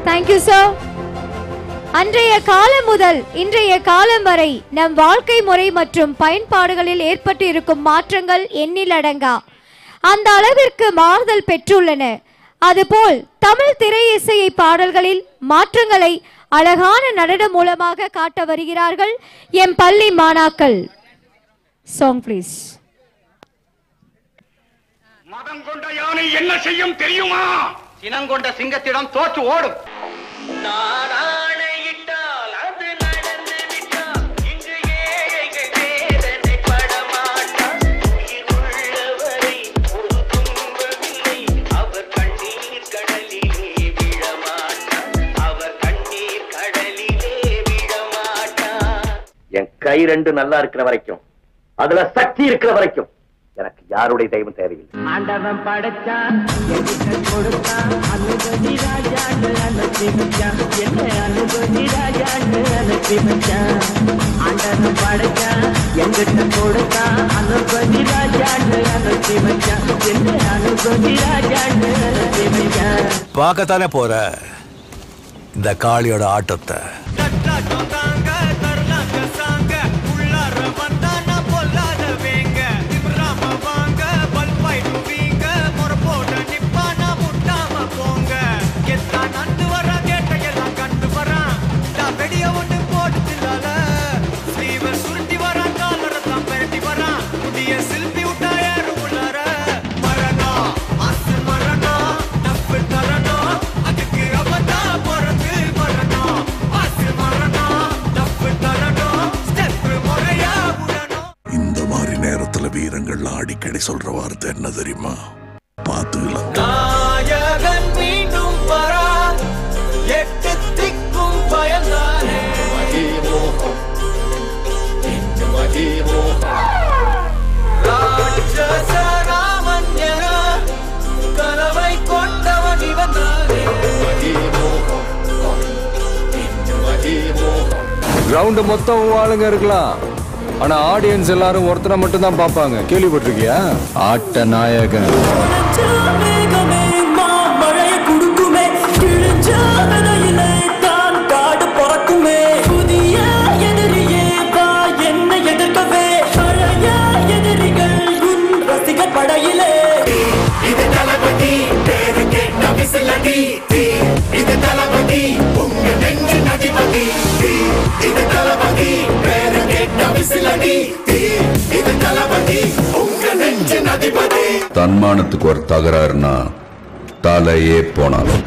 Thank you sir அன்றைய காலம் முதல் இன்றைய காலம் வரை நம் வாழ்க்கை முறை மற்றும் பயன்பாடுகளில் ஏற்பட்டு இருக்கும் மாற்றங்கள் எண்ணிலடங்கா அந்த அளவிற்கு மாறுதல் பெற்றுள்ளன அதுபோல் தமிழ் திரை இசையை பாடல்களில் மாற்றங்களை அழகான நடனம் மூலமாக காட்ட வருகிறார்கள் எம் பள்ளி மாணாக்கள் சாங் ப்ளீஸ் மதம் கொண்ட யானை என்ன செய்யும் தெரியுமா சினங்கொண்ட சிங்கத்திடம் தோற்று ஓடும் என் கை ரெண்டு நல்லா இருக்கிற வரைக்கும் அதுல சக்தி இருக்கிற வரைக்கும் எனக்கு யாருடைய தெய்வம் தேவையில்லை ஆண்டவன் படைச்சான் என்கிட்ட கொடுத்தான் அனுபதி ராஜான்னு அனுப்பி வச்சான் என்ன அனுபதி ராஜான்னு அனுப்பி வச்சான் ஆண்டவன் படைச்சான் என்கிட்ட கொடுத்தான் அனுபதி ராஜான்னு அனுப்பி வச்சான் என்ன அனுபதி ராஜான்னு அனுப்பி வச்சான் பார்க்கத்தானே போற இந்த காளியோட ஆட்டத்தை சில்பி விட்டா யாரும் உள்ளார மரணம் மாசு மரணம் நப்பு தரணும் அதுக்கு அவதான் பிறந்து வரணும் மாசு மரணம் நப்பு தரணும் ஸ்டெப் முறையா விடணும் இந்த மாதிரி நேரத்துல வீரங்கள்லாம் அடிக்கடி சொல்ற வார்த்தை என்ன தெரியுமா பாத்துக்கலாம் நாயகன் மீண்டும் வரா எட்டு திக்கும் பயந்தானே ராட்சச ராமன் என கனவை கொண்டவன் இவன் தானே கிரவுண்ட் மொத்தம் ஆளுங்க இருக்கலாம் ஆனா ஆடியன்ஸ் எல்லாரும் ஒருத்தரை மட்டும் தான் பார்ப்பாங்க கேள்விப்பட்டிருக்கியா ஆட்ட நாயகன் மழைய குடுக்குமே கிழிஞ்ச விதையிலே தான் காடு பிறக்குமே புதிய எதிரியே வா என்ன எதிர்க்கவே பழைய எதிரிகள் உன் ரசிகர் படையிலே இது தளபதி பேரு கேட்ட விசிலடி தீ இது தளபதி உங்க நெஞ்சு நதிபதி தீ இது தளபதி பேரு கேட்ட விசிலடி தீ இது தளபதி உங்க நெஞ்சு நதிபதி தன்மானத்துக்கு ஒரு தகராறுனா தலையே போனாலும்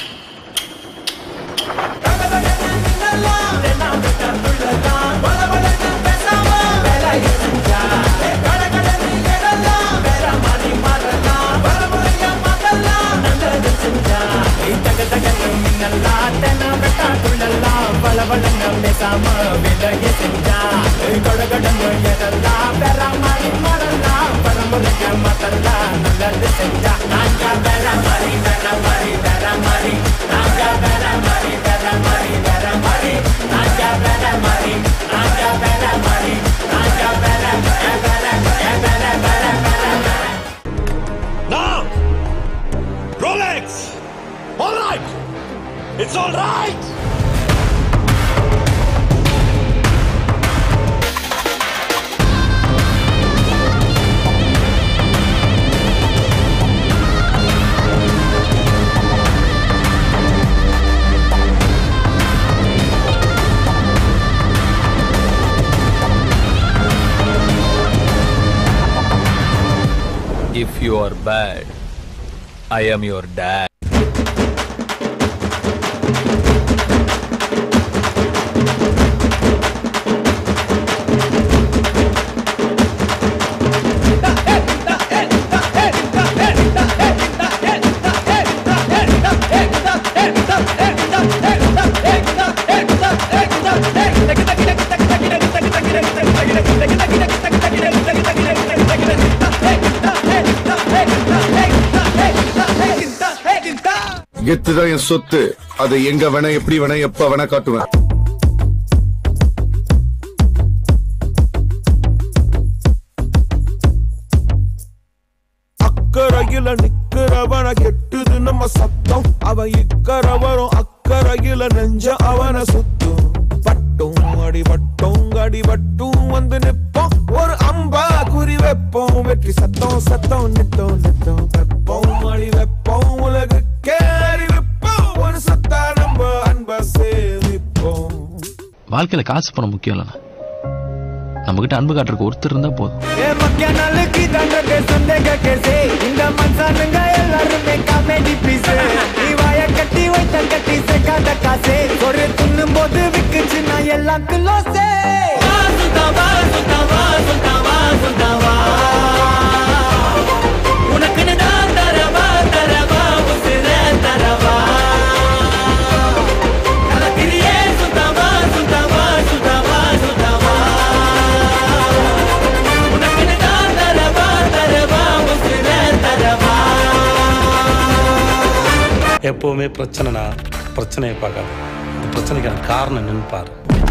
Now, Rolex. All right. It's all right. If you are bad, I am your dad. கெத்துதான் என் சொத்து அதை எங்க வேணா எப்படி வேணா எப்ப வேணா காட்டுவேன் அக்கறையில நிக்கிறவன கெட்டுது நம்ம சத்தம் அவன் இக்கரை வரும் அக்கறை அக்கறையில நெஞ்ச அவன சுத்தும் பட்டும் அடி பட்டும் அடி பட்டும் வந்து நிப்போம் ஒரு அம்பா குறி வைப்போம் வெற்றி சத்தம் சத்தம் நித்தம் நித்தம் வெப்போம் அடி வெப்போம் உலகுக்கே அறிவிப்போம் ஒரு சத்தா நம்ம அன்ப சேமிப்போம் வாழ்க்கையில காசு பணம் முக்கியம் இல்லைண்ணா நம்ம கிட்ட அன்பு காட்டுறதுக்கு ஒருத்தர் இருந்தா போதும் ஏ மக்கிய நாளுக்கு தண்டத்தை சொந்தங்க கேசே இந்த மனுஷனுங்க எல்லாருமே காமெடி பீஸ் நீ வாய கட்டி வைத்த கட்டி சேர்க்காத காசே ஒரு துண்ணும் போது விக்குச்சுன்னா எல்லாம் கிலோசே உனக்குன்னு தான் தரவா தரவா உசிர தரவா கலக்கிறியே சுத்தவா சுத்தவா சுத்தவா சுத்தவா உனக்குன்னு தான் தரவா தரவா உசிர தரவா எப்பவுமே பிரச்சனைனா பிரச்சனையை பார்க்காது இந்த பிரச்சனைக்கான காரணம் என்னன்னு பாரு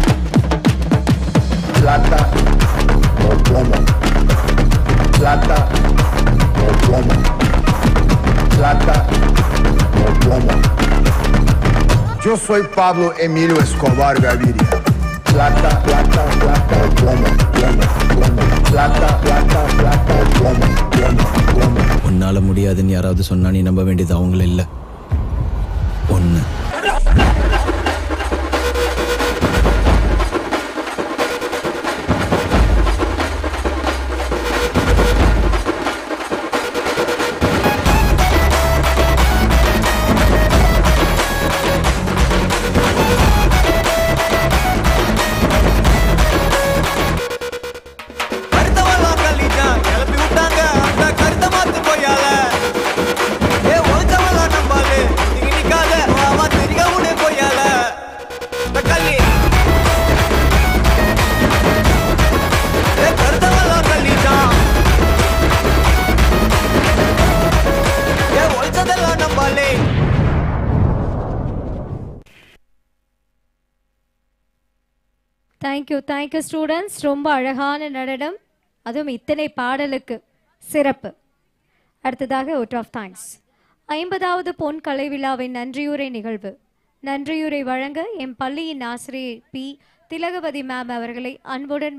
Plata o plomo. Plata o plomo. Plata o plomo. Yo soy Pablo Emilio Escobar Gaviria. Plata, plata, plata o plomo. Plomo, plomo. Plata, plata, plata o plomo. Plomo, plomo. உன்னால முடியாதுன்னு யாராவது சொன்னா நீ நம்ப வேண்டியது அவங்கள இல்ல ஒண்ணு கருத்தவெல்லாம் கல்லிட்டான் கிளப்பி விட்டாங்க அந்த கருத்த மாத்து போயால ஏ ஒழிச்சவெல்லாம் நம்பாலு நீங்க நிக்காத அவ தெரியா உடனே போயால இந்த கல்லி ஏ கருத்தவெல்லாம் கல்லிட்டான் ஏ ஒழிச்சதெல்லாம் நம்பாலே தேங்க்யூ தேங்க்யூ ஸ்டூடெண்ட்ஸ் ரொம்ப அழகான நடனம் அதுவும் இத்தனை பாடலுக்கு சிறப்பு அடுத்ததாக அவுட் ஆஃப் தேங்க்ஸ் ஐம்பதாவது பொன் கலை விழாவின் நன்றியுரை நிகழ்வு நன்றியுரை வழங்க எம் பள்ளியின் ஆசிரியர் பி திலகவதி மேம் அவர்களை அன்புடன்